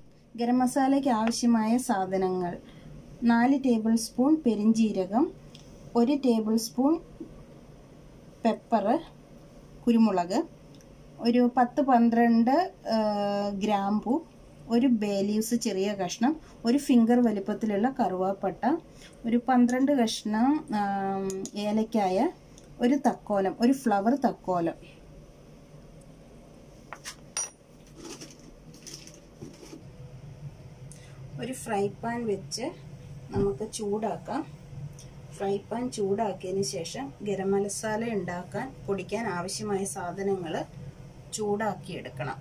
ഗരം മസാലയ്ക്ക് ആവശ്യമായ സാധനങ്ങൾ നാല് ടേബിൾ സ്പൂൺ പെരിഞ്ജീരകം ഒരു ടേബിൾ സ്പൂൺ പെപ്പർ കുരുമുളക് ഒരു പത്ത് പന്ത്രണ്ട് ആ, ഗ്രാമ്പു ഒരു ബേ ലീവ്സ് ചെറിയ കഷ്ണം ഒരു ഫിംഗർ വലിപ്പത്തിലുള്ള കറുവാപ്പട്ട ഒരു പന്ത്രണ്ട് കഷ്ണം ആ, ഏലക്കായ ഒരു തക്കോലം ഒരു ഫ്ലവർ തക്കോലം ഒരു ഫ്രൈ പാൻ വെച്ച് നമുക്ക് ചൂടാക്കാം ഫ്രൈ പാൻ ചൂടാക്കിയതിന് ശേഷം ഗരം മസാല ഉണ്ടാക്കാൻ പൊടിക്കാൻ ആവശ്യമായ സാധനങ്ങൾ ചൂടാക്കിയെടുക്കണം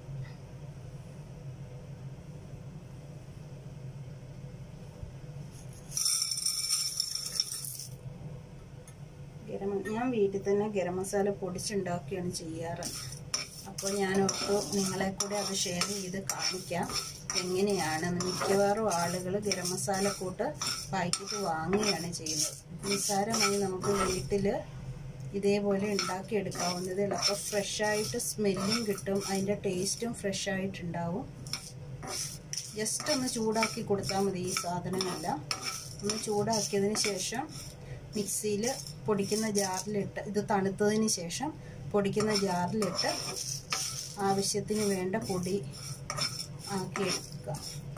ഗരം ഞാൻ വീട്ടിൽ തന്നെ ഗരം മസാല പൊടിച്ചുണ്ടാക്കിയാണ് ചെയ്യാറ് അപ്പോൾ ഞാൻ ഓർത്തു നിങ്ങളെ കൂടെ അത് ഷെയർ ചെയ്ത് കാണിക്കാം എങ്ങനെയാണെന്ന് മിക്കവാറും ആളുകൾ ഗരം മസാല കൂട്ട് പാക്കറ്റ് വാങ്ങുകയാണ് ചെയ്യുന്നത് നിസ്സാരമായി നമുക്ക് വീട്ടിൽ ഇതേപോലെ ഉണ്ടാക്കിയെടുക്കാവുന്നതേ ഉള്ളൂ അപ്പോൾ ഫ്രഷായിട്ട് സ്മെല്ലും കിട്ടും അതിൻ്റെ ടേസ്റ്റും ഫ്രഷായിട്ടുണ്ടാവും ജസ്റ്റ് ഒന്ന് ചൂടാക്കി കൊടുത്താൽ മതി ഈ സാധനമെല്ലാം ഒന്ന് ചൂടാക്കിയതിന് ശേഷം മിക്സിയിൽ പൊടിക്കുന്ന ജാറിലിട്ട് ഇത് തണുത്തതിന് ശേഷം പൊടിക്കുന്ന ജാറിലിട്ട് ആവശ്യത്തിന് വേണ്ട പൊടി ആക്കി എടുക്കുക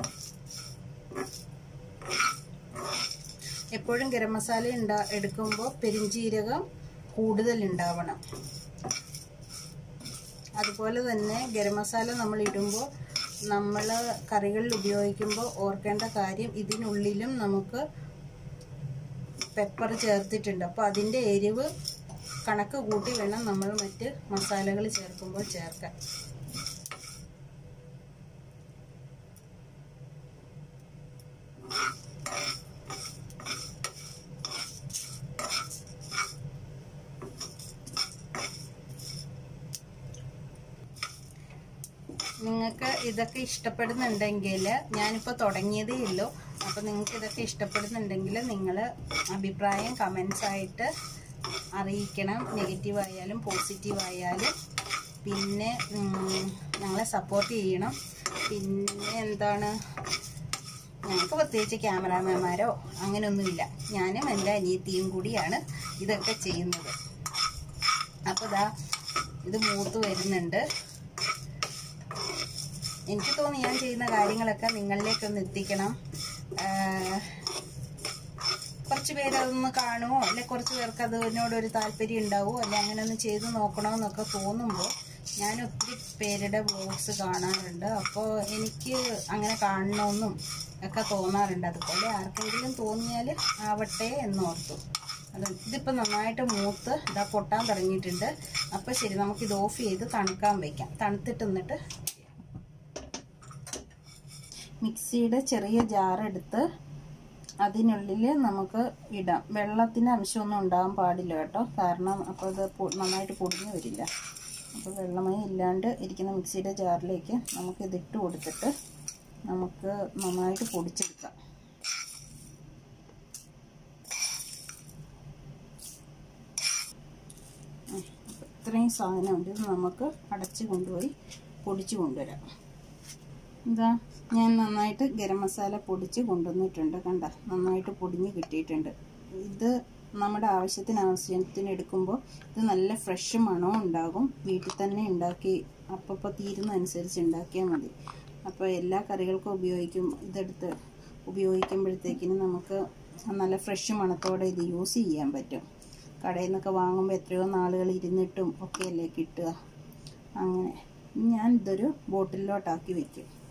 എപ്പോഴും ഗരം മസാല ഉണ്ടാ എടുക്കുമ്പോൾ പെരിഞ്ജീരകം കൂടുതൽ ഉണ്ടാവണം അതുപോലെ തന്നെ ഗരം മസാല നമ്മൾ ഇടുമ്പോൾ നമ്മൾ കറികളിൽ ഉപയോഗിക്കുമ്പോൾ ഓർക്കേണ്ട കാര്യം ഇതിനുള്ളിലും നമുക്ക് പെപ്പർ ചേർത്തിട്ടുണ്ട് അപ്പോൾ അതിൻ്റെ എരിവ് കണക്ക് കൂട്ടി വേണം നമ്മൾ മറ്റ് മസാലകൾ ചേർക്കുമ്പോൾ ചേർക്കാൻ നിങ്ങൾക്ക് ഇതൊക്കെ ഇഷ്ടപ്പെടുന്നുണ്ടെങ്കിൽ ഞാനിപ്പോൾ തുടങ്ങിയതേ ഉള്ളൂ അപ്പോൾ നിങ്ങൾക്ക് ഇതൊക്കെ ഇഷ്ടപ്പെടുന്നുണ്ടെങ്കിൽ നിങ്ങൾ അഭിപ്രായം കമൻസ് ആയിട്ട് അറിയിക്കണം നെഗറ്റീവ് ആയാലും പോസിറ്റീവ് ആയാലും പിന്നെ ഉം, ഞങ്ങളെ സപ്പോർട്ട് ചെയ്യണം പിന്നെ എന്താണ് ഞങ്ങൾക്ക് പ്രത്യേകിച്ച് ക്യാമറാമാന്മാരോ അങ്ങനെയൊന്നുമില്ല ഞാനും എൻ്റെ അനിയത്തിയും കൂടിയാണ് ഇതൊക്കെ ചെയ്യുന്നത് അപ്പോൾ ഇതാ ഇത് മൂത്ത് വരുന്നുണ്ട് എനിക്ക് തോന്നി ഞാൻ ചെയ്യുന്ന കാര്യങ്ങളൊക്കെ നിങ്ങളിലേക്കൊന്ന് എത്തിക്കണം ആഹ് കുറച്ച് പേര് അതൊന്ന് കാണുമോ അല്ലെ കുറച്ച് പേർക്ക് അതിനോടൊരു താല്പര്യം ഉണ്ടാവുമോ അല്ലെ അങ്ങനെ ഒന്ന് ചെയ്ത് നോക്കണമെന്നൊക്കെ തോന്നുമ്പോൾ ഞാൻ ഒത്തിരി പേരുടെ വ്ലോഗ്സ് കാണാറുണ്ട് അപ്പോൾ എനിക്ക് അങ്ങനെ കാണണമെന്നും ഒക്കെ തോന്നാറുണ്ട് അതുപോലെ ആർക്കെങ്കിലും തോന്നിയാൽ ആവട്ടെ എന്നോർത്തു അത് ഇതിപ്പോൾ നന്നായിട്ട് മൂത്ത് ഇതാ പൊട്ടാൻ തുടങ്ങിയിട്ടുണ്ട് അപ്പോൾ ശരി നമുക്കിത് ഓഫ് ചെയ്ത് തണുക്കാൻ വയ്ക്കാം തണുത്തിട്ട് എന്നിട്ട് മിക്സിയുടെ ചെറിയ ജാറെടുത്ത് അതിനുള്ളിൽ നമുക്ക് ഇടാം വെള്ളത്തിൻ്റെ അംശമൊന്നും ഉണ്ടാകാൻ പാടില്ല കേട്ടോ കാരണം അപ്പോൾ അത് പൊ- നന്നായിട്ട് പൊടിഞ്ഞു വരില്ല അപ്പോൾ വെള്ളമയം ഇല്ലാണ്ട് ഇരിക്കുന്ന മിക്സിയുടെ ജാറിലേക്ക് നമുക്ക് ഇതിട്ട് കൊടുത്തിട്ട് നമുക്ക് നന്നായിട്ട് പൊടിച്ചെടുക്കാം ഉം. അപ്പോൾ ഇത്രയും സാധനമുണ്ട് ഇത് നമുക്ക് അടച്ച് കൊണ്ടുപോയി പൊടിച്ച് കൊണ്ടുവരാം ഇതാ ഞാൻ നന്നായിട്ട് ഗരം മസാല പൊടിച്ച് കൊണ്ടുവന്നിട്ടുണ്ട് കണ്ട നന്നായിട്ട് പൊടിഞ്ഞ് കിട്ടിയിട്ടുണ്ട് ഇത് നമ്മുടെ ആവശ്യത്തിന് ആവശ്യത്തിന് എടുക്കുമ്പോൾ ഇത് നല്ല ഫ്രഷ് മണവും ഉണ്ടാകും വീട്ടിൽ തന്നെ ഉണ്ടാക്കി അപ്പോൾ തീരുന്നതനുസരിച്ച് ഉണ്ടാക്കിയാൽ മതി അപ്പോൾ എല്ലാ കറികൾക്കും ഉപയോഗിക്കും ഇതെടുത്ത് ഉപയോഗിക്കുമ്പോഴത്തേക്കിന് നമുക്ക് നല്ല ഫ്രഷ് മണത്തോടെ ഇത് യൂസ് ചെയ്യാൻ പറ്റും കടയിൽ നിന്നൊക്കെ വാങ്ങുമ്പോൾ എത്രയോ നാളുകൾ ഇരുന്നിട്ടും ഒക്കെയല്ലേ കിട്ടുക അങ്ങനെ ഞാൻ ഇതൊരു ബോട്ടിലോട്ടാക്കി വെക്കും